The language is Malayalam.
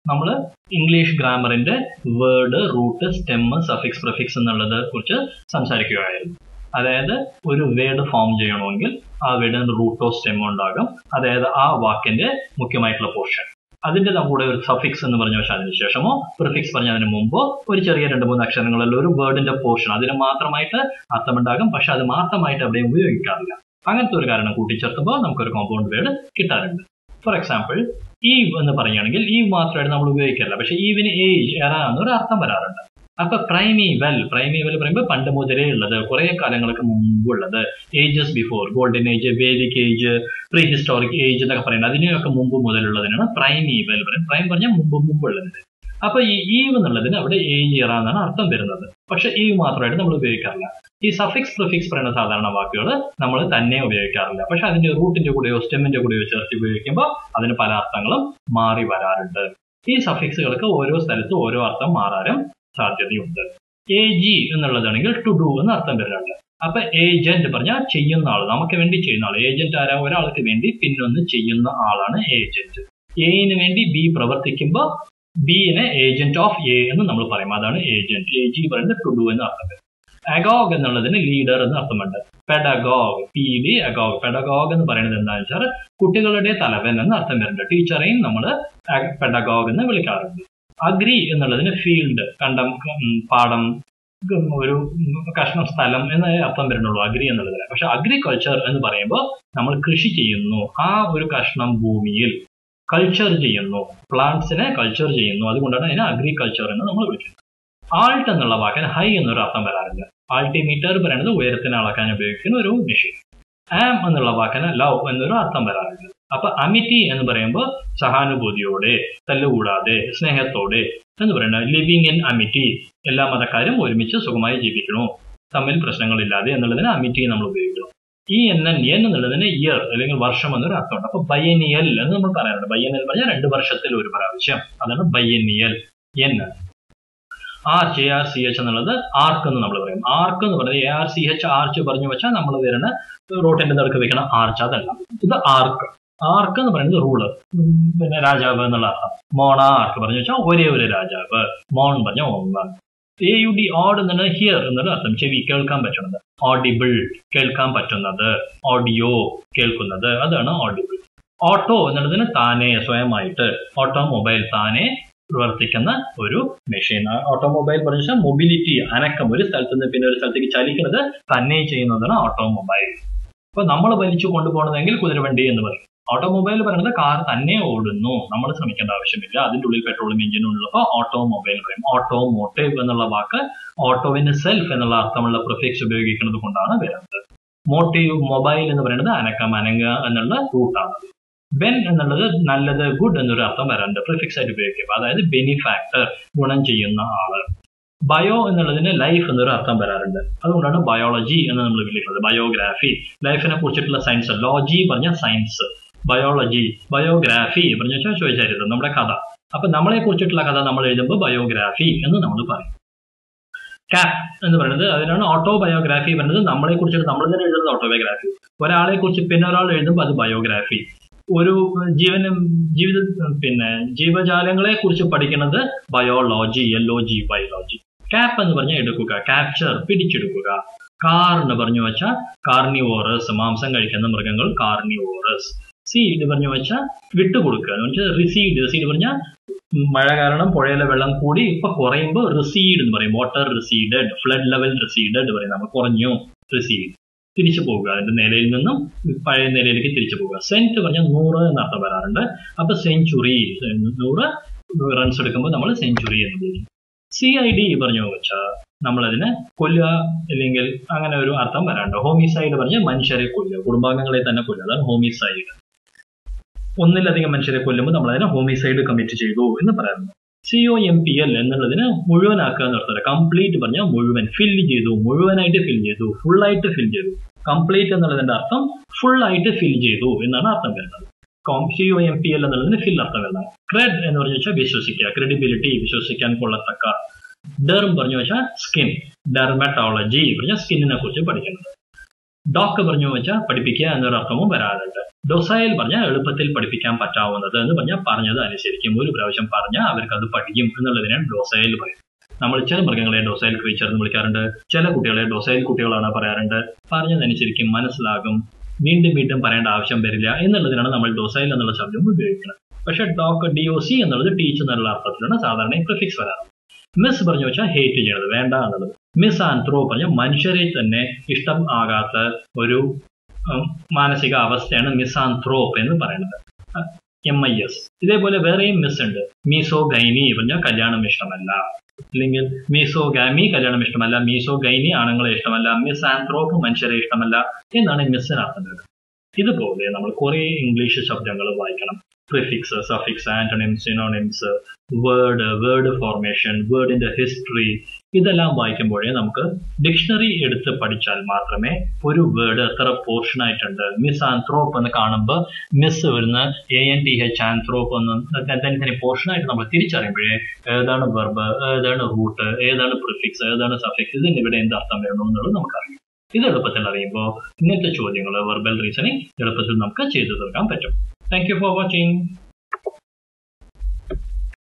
നമ്മൾ ഇംഗ്ലീഷ് ഗ്രാമറിന്റെ word root stem suffix prefix എന്നുള്ളത് കുറിച്ച് സംസാരിക്കുകയായിരുന്നു അതായത് ഒരു വേർഡ് ഫോം ചെയ്യണമെങ്കിൽ ആ വേർഡിന് റൂട്ടോ സ്റ്റെമ്മോ ഉണ്ടാകും അതായത് ആ വാക്കിന്റെ മുഖ്യമായിട്ടുള്ള പോർഷൻ അതിന്റെ കൂടെ ഒരു സഫിക്സ് എന്ന് പറഞ്ഞ പക്ഷേ അതിന് ശേഷമോ പ്രിഫിക്സ് പറഞ്ഞതിന് മുമ്പോ ഒരു ചെറിയ രണ്ട് മൂന്ന് അക്ഷരങ്ങളുള്ള ഒരു വേർഡിന്റെ പോർഷൻ അതിന് മാത്രമായിട്ട് അർത്ഥമുണ്ടാകും പക്ഷെ അത് മാത്രമായിട്ട് എവിടെയും ഉപയോഗിക്കാറില്ല അങ്ങനത്തെ ഒരു കാരണം കൂട്ടിച്ചേർത്തുമ്പോൾ നമുക്കൊരു കോമ്പൗണ്ട് വേർഡ് കിട്ടാറുണ്ട് ഫോർ എക്സാമ്പിൾ ഈവ് എന്ന് പറയുകയാണെങ്കിൽ ഈവ് മാത്രമായിട്ട് നമ്മൾ ഉപയോഗിക്കാറില്ല പക്ഷെ ഈവിന് ഏജ് എറ എന്നൊരു അർത്ഥം വരാറുണ്ട് അപ്പൊ പ്രൈമി വെൽ പ്രൈമി വെൽ പറയുമ്പോൾ പണ്ട് മുതലേ ഉള്ളത് കുറെ കാലങ്ങൾക്ക് മുമ്പുള്ളത് ages before golden age Vedic age prehistoric age എന്നൊക്കെ പറയുന്നത് അതിനെയൊക്കെ മുമ്പ് മുതലുള്ളതിനാണ് പ്രൈമി വെൽ പറയുന്നത് പ്രൈം പറഞ്ഞാൽ മുമ്പ് മുമ്പുള്ളത് അപ്പൊ ഈ ഈവ് എന്നുള്ളതിന് അവിടെ ഏജ് ഇറ എന്നാണ് അർത്ഥം വരുന്നത് പക്ഷെ ഈവ് മാത്രമായിട്ട് നമ്മൾ ഉപയോഗിക്കാറില്ല ഈ സഫിക്സ് പ്രിഫിക്സ് പറയുന്ന സാധാരണ വാക്കുകൾ നമ്മൾ തന്നെ ഉപയോഗിക്കാറില്ല പക്ഷെ അതിന്റെ റൂട്ടിന്റെ കൂടെയോ സ്റ്റെമ്മിന്റെ കൂടെയോ ചേർത്ത് ഉപയോഗിക്കുമ്പോൾ അതിന് പല അർത്ഥങ്ങളും മാറി വരാറുണ്ട് ഈ സഫിക്സുകൾക്ക് ഓരോ സ്ഥലത്ത് ഓരോ അർത്ഥം മാറാനും സാധ്യതയുണ്ട് എ ജി എന്നുള്ളതാണെങ്കിൽ ടു ഡു എന്ന് അർത്ഥം വരുന്നുണ്ട് അപ്പൊ ഏജന്റ് പറഞ്ഞാൽ ചെയ്യുന്ന ആൾ നമുക്ക് വേണ്ടി ചെയ്യുന്ന ആൾ ഏജന്റ് ആരാ ഒരാൾക്ക് വേണ്ടി പിന്നൊന്ന് ചെയ്യുന്ന ആളാണ് ഏജന്റ് എയിന് വേണ്ടി ബി പ്രവർത്തിക്കുമ്പോൾ ബിനെ ഏജന്റ് ഓഫ് എ എന്ന് നമ്മൾ പറയും അതാണ് ഏജന്റ് എ ജി പറയുന്നത് ടു ഡു എന്ന് അർത്ഥം വരും അഗോഗ് എന്നുള്ളതിന് ലീഡർ എന്ന് അർത്ഥമുണ്ട് pedagogue P D agog pedagogue എന്ന് പറയുന്നത് എന്താണെന്ന് വെച്ചാൽ കുട്ടികളുടെ തലവൻ എന്ന് അർത്ഥം വരുന്നുണ്ട് ടീച്ചറെയും നമ്മൾ പെഡഗോഗ് എന്ന് വിളിക്കാറുണ്ട് അഗ്രി എന്നുള്ളതിന് ഫീൽഡ് കണ്ടം പാടം ഒരു കഷ്ണം സ്ഥലം എന്ന അർത്ഥം വരുന്നുള്ളൂ അഗ്രി എന്നുള്ളതിന് പക്ഷെ അഗ്രികൾച്ചർ എന്ന് പറയുമ്പോൾ നമ്മൾ കൃഷി ചെയ്യുന്നു ആ ഒരു കഷ്ണം ഭൂമിയിൽ കൾച്ചർ ചെയ്യുന്നു പ്ലാന്റ്സിനെ കൾച്ചർ ചെയ്യുന്നു അതുകൊണ്ടാണ് അതിനെ അഗ്രികൾച്ചർ എന്ന് നമ്മൾ വിളിക്കുന്നത് ആൾട്ട് എന്നുള്ള വാക്കിന് ഹൈ എന്നൊരു അർത്ഥം വരാറുണ്ട് ആൾട്ടിമീറ്റർ പറയുന്നത് ഉയരത്തിനെ അളക്കാൻ ഉപയോഗിക്കുന്ന ഒരു മെഷീൻ ആം എന്നുള്ള വാക്കിന് ലവ് എന്നൊരു അർത്ഥം വരാറുണ്ട് അപ്പൊ അമിറ്റി എന്ന് പറയുമ്പോൾ സഹാനുഭൂതിയോടെ തല്ലുകൂടാതെ സ്നേഹത്തോടെ എന്ന് പറയുന്നത് ലിവിങ് ഇൻ അമിറ്റി എല്ലാ മതക്കാരും ഒരുമിച്ച് സുഖമായി ജീവിക്കണു തമ്മിൽ പ്രശ്നങ്ങളില്ലാതെ എന്നുള്ളതിന് അമിറ്റി നമ്മൾ ഉപയോഗിക്കണം ഈ എൻ എൻ എൻ എന്നുള്ളതിന് ഇയർ അല്ലെങ്കിൽ വർഷം എന്നൊരു അർത്ഥമുണ്ട് അപ്പൊ ബയനിയൽ എന്ന് നമ്മൾ പറയാറുണ്ട് ബയനിയൽ പറഞ്ഞാൽ രണ്ട് വർഷത്തിൽ ഒരു പ്രാവശ്യം അതാണ് biennial N arch A R C H എന്നുള്ളത് ആർക്ക് എന്ന് നമ്മൾ പറയും ആർക്ക് എന്ന് പറയുന്നത് A R C H arch പറഞ്ഞു വെച്ചാൽ നമ്മൾ വരുന്ന റോട്ടിന്റെ നടുക്ക് വെക്കണം ആർച്ച് അതല്ല ഇത് ആർക്ക് ആർക്ക് എന്ന് പറയുന്നത് റൂളർ പിന്നെ രാജാവ് എന്നുള്ള അർത്ഥം മോണാർക്ക് പറഞ്ഞു വെച്ചാൽ ഒരേ ഒരു രാജാവ് മോൺ പറഞ്ഞ ഒന്ന് എ യു ഡി ഓഡ് എന്നുള്ള ഹിയർ എന്നുള്ള അർത്ഥം ചെവി കേൾക്കാൻ പറ്റുന്നത് ഓഡിബിൾ കേൾക്കാൻ പറ്റുന്നത് ഓഡിയോ കേൾക്കുന്നത് അതാണ് ഓഡിബിൾ ഓട്ടോ എന്നുള്ളതിന് താനെ സ്വയമായിട്ട് ഓട്ടോമൊബൈൽ താനെ പ്രവർത്തിക്കുന്ന ഒരു മെഷീൻ ഓട്ടോമൊബൈൽ പറഞ്ഞ വെച്ചാൽ മൊബിലിറ്റി അനക്കം ഒരു സ്ഥലത്ത് നിന്ന് പിന്നെ ഒരു സ്ഥലത്തേക്ക് ചലിക്കുന്നത് തന്നെ ചെയ്യുന്നതാണ് ഓട്ടോമൊബൈൽ അപ്പൊ നമ്മൾ വലിച്ചു കൊണ്ടുപോകണമെങ്കിൽ കുതിരവണ്ടി എന്ന് പറയും ഓട്ടോമൊബൈൽ പറയുന്നത് കാർ തന്നെ ഓടുന്നു നമ്മൾ ശ്രമിക്കേണ്ട ആവശ്യമില്ല അതിന്റെ ഉള്ളിൽ പെട്രോളും എഞ്ചിനും ഉള്ളപ്പോൾ ഓട്ടോമൊബൈൽ പറയും ഓട്ടോമോട്ടീവ് എന്നുള്ള വാക്ക് ഓട്ടോവിന് സെൽഫ് എന്നുള്ള അർത്ഥമുള്ള പ്രിഫിക്സ് ഉപയോഗിക്കുന്നത് കൊണ്ടാണ് വരുന്നത് മോട്ടീവ് മൊബൈൽ എന്ന് പറയുന്നത് അനക്കം അനങ്ങുക എന്നുള്ള റൂട്ടാണ് ബെൻ എന്നുള്ളത് നല്ലത് ഗുഡ് എന്നൊരു അർത്ഥം വരാറുണ്ട് പ്രിഫിക്സ് ആയിട്ട് ഉപയോഗിക്കുക അതായത് ബെനിഫാക്ടർ ഗുണം ചെയ്യുന്ന ആള് ബയോ എന്നുള്ളതിന് ലൈഫ് എന്നൊരു അർത്ഥം വരാറുണ്ട് അതുകൊണ്ടാണ് ബയോളജി എന്ന് നമ്മൾ വിളിക്കുന്നത് ബയോഗ്രാഫി ലൈഫിനെ കുറിച്ചിട്ടുള്ള സയൻസ് ലോജി പറഞ്ഞ സയൻസ് ബയോളജി ബയോഗ്രാഫി പറഞ്ഞ വെച്ചാൽ ചോദിച്ചായിരുന്നു നമ്മുടെ കഥ അപ്പൊ നമ്മളെ കുറിച്ചിട്ടുള്ള കഥ നമ്മൾ എഴുതുമ്പോൾ ബയോഗ്രാഫി എന്ന് നമ്മൾ പറയും കാപ്പ് എന്ന് പറയുന്നത് അതിനാണ് ഓട്ടോബയോഗ്രാഫി പറയുന്നത് നമ്മളെ കുറിച്ചിട്ട് നമ്മൾ തന്നെ എഴുതുന്നത് ഓട്ടോബയോഗ്രാഫി ഒരാളെ കുറിച്ച് പിന്നെ ഒരാൾ എഴുതുമ്പോൾ അത് ബയോഗ്രാഫി ഒരു ജീവനും ജീവിത പിന്നെ ജീവജാലങ്ങളെ കുറിച്ച് പഠിക്കുന്നത് biology L O G biology കാപ്പ് എന്ന് പറഞ്ഞാൽ എടുക്കുക ക്യാപ്ചർ പിടിച്ചെടുക്കുക കാർ എന്ന് പറഞ്ഞു വെച്ചാൽ കാർണിവോറസ് മാംസം കഴിക്കുന്ന മൃഗങ്ങൾ കാർണിവോറസ് സീഡ് പറഞ്ഞു വെച്ചാൽ വിട്ടുകൊടുക്കുക എന്ന് വെച്ചാൽ റിസീഡ് റിസീഡ് പറഞ്ഞാൽ മഴ കാരണം പുഴയിലെ വെള്ളം കൂടി ഇപ്പൊ കുറയുമ്പോൾ റിസീഡ് എന്ന് പറയും water receded flood level receded പറയും നമ്മൾ കുറഞ്ഞു റിസീഡ് തിരിച്ചു പോകുക അതിന്റെ നിലയിൽ നിന്നും പഴയ നിലയിലേക്ക് തിരിച്ചു പോകുക സെന്റ് പറഞ്ഞാൽ നൂറ് എന്നർത്ഥം വരാറുണ്ട് അപ്പൊ സെഞ്ചുറി നൂറ് റൺസ് എടുക്കുമ്പോൾ നമ്മൾ സെഞ്ചുറി എന്ന് വിളിക്കും സി ഐ ഡി പറഞ്ഞു വെച്ചാൽ നമ്മളതിനെ കൊല്ലുക അല്ലെങ്കിൽ അങ്ങനെ ഒരു അർത്ഥം വരാറുണ്ട് ഹോമിസൈഡ് പറഞ്ഞാൽ മനുഷ്യരെ കൊല്ലുക കുടുംബാംഗങ്ങളെ തന്നെ കൊല്ലുക അതാണ് ഹോമിസൈഡ് ഒന്നിലധികം മനുഷ്യരെ കൊല്ലുമ്പോൾ നമ്മൾ അതിനെ ഹോമിസൈഡ് കമ്മിറ്റ് ചെയ്തു എന്ന് പറയുന്നു C O M P L എന്നുള്ളതിന് മുഴുവനാക്കുക എന്ന് അർത്ഥം കംപ്ലീറ്റ് പറഞ്ഞാൽ മുഴുവൻ ഫിൽ ചെയ്തു മുഴുവനായിട്ട് ഫിൽ ചെയ്തു ഫുൾ ആയിട്ട് ഫിൽ ചെയ്തു കംപ്ലീറ്റ് എന്നുള്ളതിന്റെ അർത്ഥം ഫുൾ ആയിട്ട് ഫിൽ ചെയ്തു എന്നാണ് അർത്ഥം വരുന്നത് C O M P L എന്നുള്ളതിന് ഫിൽ അർത്ഥം വരുന്നത് ക്രെഡ് എന്ന് പറഞ്ഞു വെച്ചാൽ വിശ്വസിക്കുക ക്രെഡിബിലിറ്റി വിശ്വസിക്കാൻ കൊള്ളത്തക്ക ഡെർം പറഞ്ഞു വെച്ചാൽ സ്കിൻ ഡെർമറ്റോളജി പറഞ്ഞാൽ സ്കിന്നിനെ കുറിച്ച് പഠിക്കുന്നത് ഡോക്ക് പറഞ്ഞു വെച്ചാൽ പഠിപ്പിക്കുക എന്നൊരു അർത്ഥവും വരാറുണ്ട് ഡൊസൈൽ പറഞ്ഞാൽ എളുപ്പത്തിൽ പഠിപ്പിക്കാൻ പറ്റാവുന്നത് എന്ന് പറഞ്ഞാൽ പറഞ്ഞത് അനുസരിക്കും ഒരു പ്രാവശ്യം പറഞ്ഞാൽ അവർക്ക് അത് പഠിക്കും എന്നുള്ളതിനാണ് ഡൊസൈൽ പറയുന്നത് നമ്മൾ ചില മൃഗങ്ങളെ ഡൊസൈൽ ക്രീച്ചർ എന്ന് വിളിക്കാറുണ്ട് ചില കുട്ടികളെ ഡൊസൈൽ കുട്ടികളാണ് പറയാറുണ്ട് പറഞ്ഞതനുസരിക്കും മനസ്സിലാകും വീണ്ടും വീണ്ടും പറയേണ്ട ആവശ്യം വരില്ല എന്നുള്ളതിനാണ് നമ്മൾ ഡൊസൈൽ എന്നുള്ള ശബ്ദം ഉപയോഗിക്കുന്നത് പക്ഷെ ഡോക്ക് ഡി ഒ സി എന്നുള്ളത് ടീച്ച് എന്നുള്ള അർത്ഥത്തിലാണ് സാധാരണ പ്രിഫിക്സ് വരാറ് മിസ് പറഞ്ഞു വെച്ചാൽ ഹേറ്റ് ചെയ്യണത് വേണ്ട എന്നുള്ളത് മിസ് ആൻത്രോ പറഞ്ഞ മനുഷ്യരെ തന്നെ ഇഷ്ടം ആകാത്ത ഒരു മാനസിക അവസ്ഥയാണ് മിസാന്ത്രോപ്പ് എന്ന് പറയുന്നത് എം ഐ എസ് ഇതേപോലെ വേറെയും മിസ് ഉണ്ട് മീസോ ഗൈനി പറഞ്ഞാൽ കല്യാണം ഇഷ്ടമല്ല അല്ലെങ്കിൽ മീസോ ഗാമി കല്യാണം ഇഷ്ടമല്ല മീസോ ഗൈനി ആണുങ്ങളെ ഇഷ്ടമല്ല മിസ് ആന്ത്രോപ്പ് മനുഷ്യരെ ഇഷ്ടമല്ല എന്നാണ് മിസ്സിനർത്ഥം വരുന്നത് ഇതുപോലെ നമ്മൾ കുറെ ഇംഗ്ലീഷ് ശബ്ദങ്ങൾ വായിക്കണം prefix suffix antonyms synonyms word word formation വേർഡിന്റെ ഹിസ്റ്ററി ഇതെല്ലാം വായിക്കുമ്പോഴേ നമുക്ക് ഡിക്ഷണറി എടുത്ത് പഠിച്ചാൽ മാത്രമേ ഒരു വേർഡ് എത്ര പോർഷൻ ആയിട്ടുണ്ട് മിസ് ആന്ത്രോപ്പ് എന്ന് കാണുമ്പോൾ മിസ് വരുന്ന A N T H anthrop എന്ന് തന്നെ പോർഷൻ ആയിട്ട് നമ്മൾ തിരിച്ചറിയുമ്പോഴേ ഏതാണ് വെർബ് ഏതാണ് റൂട്ട് ഏതാണ് പ്രിഫിക്സ് ഏതാണ് സഫിക്സ് ഇതിന് ഇവിടെ എന്ത് അർത്ഥം വരണം എന്നുള്ളത് നമുക്കറിയാം ഇത് എളുപ്പത്തിൽ അറിയുമ്പോൾ ഇങ്ങനത്തെ ചോദ്യങ്ങൾ വെർബൽ റീസണിങ് എളുപ്പത്തിൽ നമുക്ക് ചെയ്തു തീർക്കാൻ പറ്റും താങ്ക് യു ഫോർ വാച്ചിങ്